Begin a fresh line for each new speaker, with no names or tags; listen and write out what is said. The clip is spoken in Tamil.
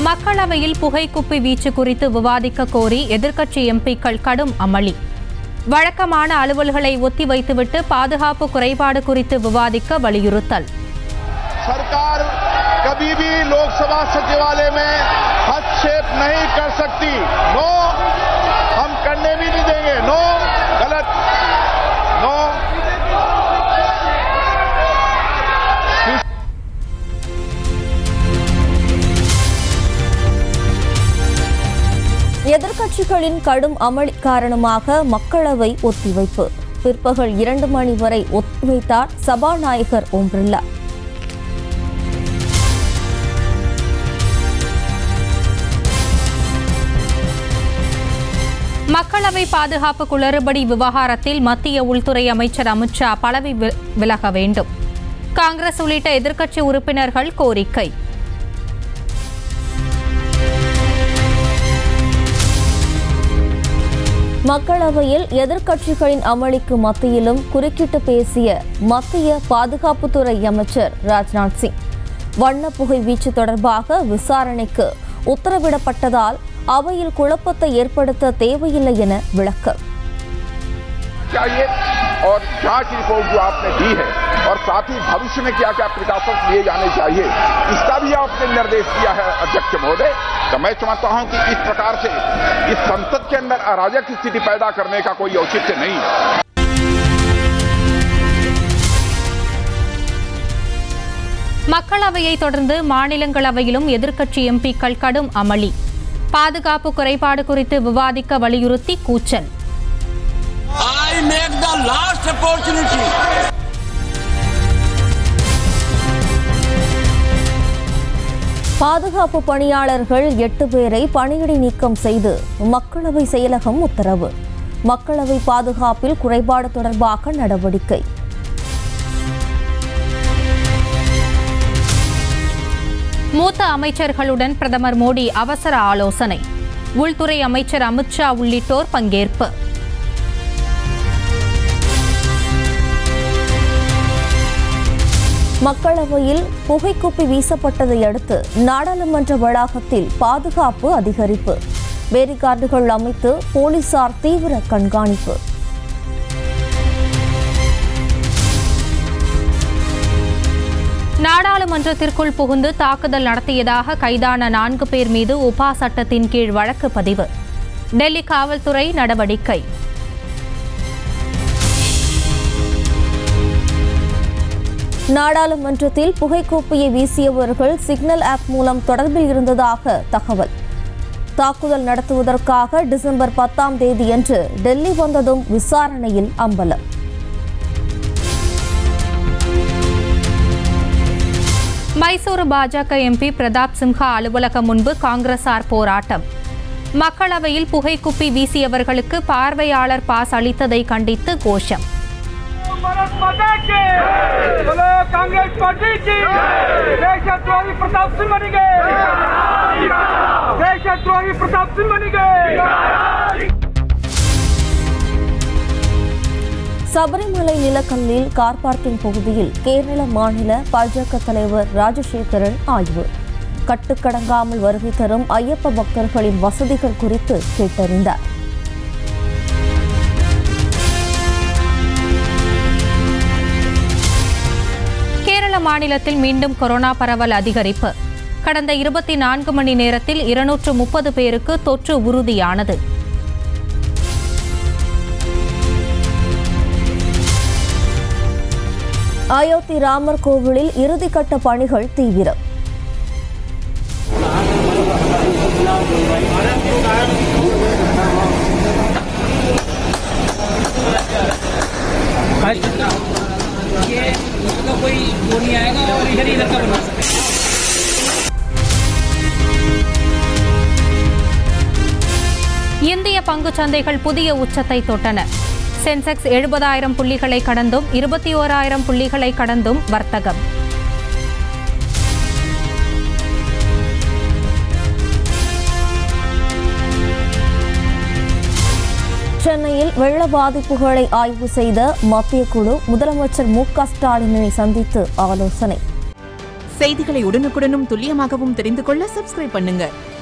மக்களவையில் புகைக்குப்பி வீச்சு குறித்து விவாதிக்க கோரி எதிர்க்கட்சி எம்பிக்கள் கடும் அமளி வழக்கமான அலுவல்களை ஒத்திவைத்துவிட்டு பாதுகாப்பு குறைபாடு குறித்து விவாதிக்க வலியுறுத்தல்
सरकार कभी भी लोकसभा सचिवालय में हस्तक्षेप नहीं कर सकती नो हम करने भी नहीं देंगे नो गलत नो
எதிர்க்கட்சிகளின் கடும் அமளி காரணமாக மக்களவை ஒத்திவைப்பு பிற்பகல் இரண்டு மணி வரை ஒத்திவைத்தார் சபாநாயகர் ஓம் பிர்லா
மக்களவை பாதுகாப்பு குளறுபடி விவகாரத்தில் மத்திய உள்துறை அமைச்சர் அமித்ஷா பதவி வி- விலக வேண்டும் காங்கிரஸ் உள்ளிட்ட எதிர்க்கட்சி உறுப்பினர்கள் கோரிக்கை
மக்களவையில் எதிர்க்கட்சிகளின் அமளிக்கு மத்தியிலும் குறுக்கிட்டு பேசிய மத்திய பாதுகாப்புத்துறை அமைச்சர் ராஜ்நாத் சிங் வண்ண புகை வீச்சு தொடர்பாக விசாரணைக்கு உத்தரவிடப்பட்டதால் அவையில் குழப்பத்தை ஏற்படுத்த தேவையில்லை என விளக்கம்
चाहिए और जांच रिपोर्ट जो आपने दी है और साथ ही भविष्य में क्या क्या प्रिकॉशंस लिए जाने चाहिए इसका भी आपने निर्देश दिया है अध्यक्ष महोदय तो मैं समझता हूं कि इस प्रकार से इस संसद के अंदर अराजक स्थिति पैदा करने का कोई औचित्य नहीं है
மக்களவையை தொடர்ந்து மாநிலங்களவையிலும் எதிர்க்கட்சி எம்பிக்கள் கடும் அமளி பாதுகாப்பு குறைபாடு குறித்து விவாதிக்க வலியுறுத்தி கூச்சல்
I make the last opportunity.
பாதுகாப்பு பணியாளர்கள் எட்டு பேரை பணியிடை நீக்கம் செய்து மக்களவை செயலகம் உத்தரவு மக்களவை பாதுகாப்பில் குறைபாடு தொடர்பாக நடவடிக்கை
மூத்த அமைச்சர்களுடன் பிரதமர் மோடி அவசர ஆலோசனை உள்துறை அமைச்சர் அமித்ஷா உள்ளிட்டோர் பங்கேற்பு
மக்களவையில் புகைக்குப்பி வீசப்பட்டதை அடுத்து நாடாளுமன்ற வளாகத்தில் பாதுகாப்பு அதிகரிப்பு பேரிகார்டுகள் அமைத்து போலீசார் தீவிர கண்காணிப்பு
நாடாளுமன்றத்திற்குள் புகுந்து தாக்குதல் நடத்தியதாக கைதான நான்கு பேர் மீது உபா சட்டத்தின் கீழ் வழக்கு பதிவு டெல்லி காவல்துறை நடவடிக்கை
நாடாளுமன்றத்தில் புகைக்கூப்பியை வீசியவர்கள் சிக்னல் ஆப் மூலம் தொடர்பில் இருந்ததாக தகவல் தாக்குதல் நடத்துவதற்காக டிசம்பர் பத்தாம் தேதியன்று டெல்லி வந்ததும் விசாரணையில் அம்பலம்
மைசூரு பாஜக எம்பி பிரதாப் சிம்ஹா அலுவலகம் முன்பு காங்கிரசார் போராட்டம் மக்களவையில் புகைக்குப்பி வீசியவர்களுக்கு பார்வையாளர் பாஸ் அளித்ததை கண்டித்து கோஷம்
भारत माता के बोलो कांग्रेस पार्टी की देशद्रोही प्रताप सिंह बनी गए देशद्रोही प्रताप सिंह बनी गए
சபரிமலை நிலக்கல்லில் கார் பார்க்கிங் பகுதியில் கேரள மாநில பாஜக தலைவர் ராஜசேகரன் ஆய்வு கட்டுக்கடங்காமல் வருகை தரும் ஐயப்ப பக்தர்களின் வசதிகள் குறித்து கேட்டறிந்தார்
கேரள மாநிலத்தில் மீண்டும் கொரோனா பரவல் அதிகரிப்பு கடந்த இருபத்தி நான்கு மணி நேரத்தில் இருநூற்று முப்பது பேருக்கு தொற்று உறுதியானது
அயோத்தி ராமர் கோவிலில் இறுதிக்கட்ட பணிகள் தீவிரம்
ये इसका कोई वो नहीं आएगा और इधर इधर का बना सकते हैं
இந்திய பங்குச் சந்தைகள் புதிய உச்சத்தை தொட்டன சென்செக்ஸ் எழுபதாயிரம் புள்ளிகளை கடந்தும் இருபத்தி ஓராயிரம் புள்ளிகளை கடந்தும் வர்த்தகம்
சென்னையில் வெள்ள பாதிப்புகளை ஆய்வு செய்த மத்திய குழு முதலமைச்சர் மு க ஸ்டாலினை சந்தித்து ஆலோசனை
செய்திகளை உடனுக்குடனும் துல்லியமாகவும் தெரிந்து கொள்ள சப்ஸ்கிரைப் பண்ணுங்க